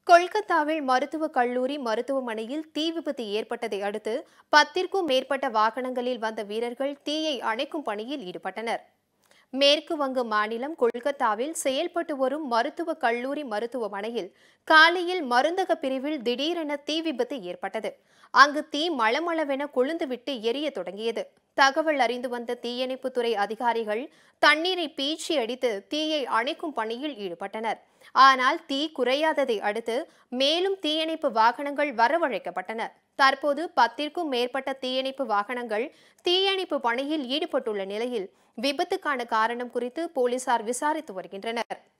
கொல்கத்தாவில் மருத்துவக் கல்லூரி மருத்துவமனையில் தீ விபத்து ஏற்பட்டதை அடுத்து பத்திற்கும் மேற்பட்ட வாகனங்களில் வந்த வீரர்கள் தீயை அணைக்கும் பணியில் ஈடுபட்டனர் மேற்கு வங்க மாநிலம் கொல்கத்தாவில் செயல்பட்டு வரும் மருத்துவக் கல்லூரி மருத்துவமனையில் காலையில் மருந்தக பிரிவில் திடீரென தீ விபத்து ஏற்பட்டது அங்கு தீ மளமளவென கொழுந்துவிட்டு எரிய தொடங்கியது தகவல் அறிந்து வந்த தீயணைப்புத்துறை அதிகாரிகள் தண்ணீரை பீச்சி அடித்து தீயை அணைக்கும் பணியில் ஈடுபட்டனர் ஆனால் தீ குறையாததை அடுத்து மேலும் தீயணைப்பு வாகனங்கள் வரவழைக்கப்பட்டன தற்போது பத்திற்கும் மேற்பட்ட தீயணைப்பு வாகனங்கள் தீயணைப்பு பணியில் ஈடுபட்டுள்ள நிலையில் விபத்துக்கான காரணம் குறித்து போலீசார் விசாரித்து வருகின்றனர்